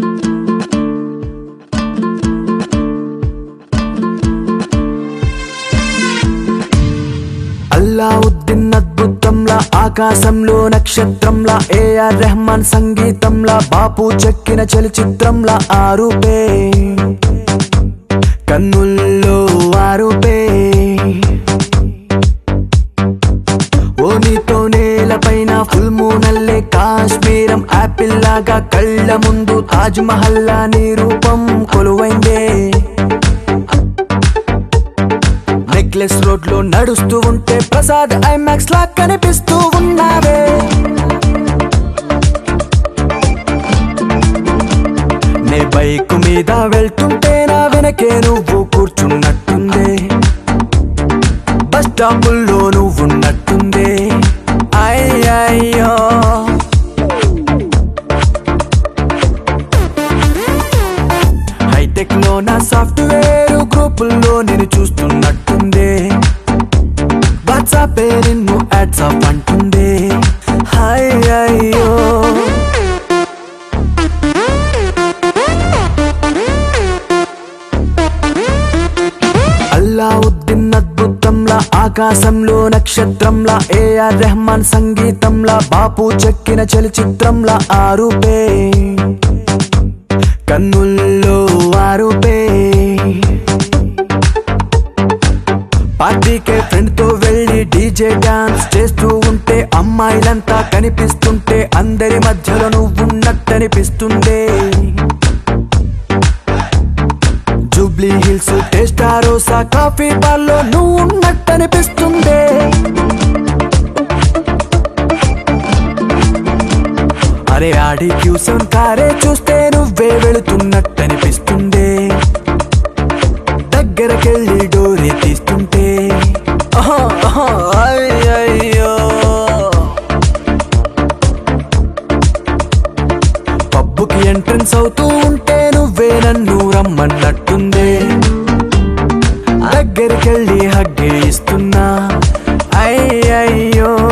అల్లావుద్దీన్ అద్భుతంలా ఆకాశంలో నక్షత్రంలా ఏఆర్ రెహమాన్ సంగీతంలా బాపు చెక్కిన చలచిత్రంలా ఆరుపే కన్నుల్లో ఆరుపే ఓ నీతో నేలపైన ఫుల్ మూనల్లే కాశ్మీరం యాపిల్ లాగా కళ్ళ ముందు తాజ్ మహల్లా నీ రూపం కొలువైందే నెక్లెస్ రోడ్ లో నడుస్తూ ఉంటే ప్రసాద్ ఐమాక్స్ లా కనిపిస్తూ ఉన్నావే నే బైక్ మీద వెళ్తుంటే నా వెనకే నువ్వు కూర్చున్నట్టుందే బస్ స్టాపుల్లో నువ్వున్నట్టుందే అయ్యయ్యో హైటెక్ లో నా సాఫ్ట్వేర్ గ్రూపుల్లో నేను చూస్తున్నట్టుందే వాట్సాప్ నిన్ను వాట్సాప్ అంటుందే హాయ్ అయ్యో అల్లావుద్దీన్ అద్భుతంలా ఆకాశంలో నక్షత్రంలా ఏఆర్ రెహమాన్ సంగీతంలా బాపు చెక్కిన చలచిత్రంలా ఆరుపే కన్నుల్లో ఆరుపే పార్టీకే ఫ్రెండ్ తో వెళ్ళి డీజే డాన్స్ చేస్తూ ఉంటే అమ్మాయిలంతా కనిపిస్తుంటే అందరి మధ్యలో నువ్వున్నట్టనిపిస్తుందే Jubilee Hills Testarossa coffee bar లో నువ్వు ఉన్నట్టనిపిస్తుందే అరే ఆడి క్యూసన్ కారే చూస్తే నువ్వే వెళుతున్నట్టనిపిస్తుందే దగ్గరకెళ్ళి డోరే తీస్తుంటే ఆహా, ఆహా, అయ్యయ్యో పబ్బుకి ఎంట్రన్స్ అవుతూ ఉంటే నువ్వే నన్ను రమ్మన్నట్టుందే దగ్గరికెళ్ళి హగ్గే ఇస్తున్నా అయ్యయ్యో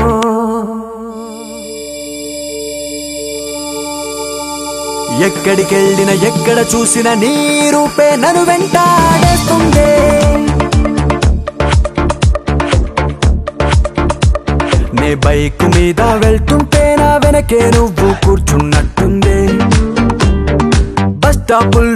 ఎక్కడికెళ్ళిన ఎక్కడ చూసిన నీ రూపే నన్ను వెంటాడేస్తుందే నే బైక్ మీద వెళ్తుంటే నా వెనకే నువ్వు కూర్చున్నట్టుందే బస్ స్టాపుల్లో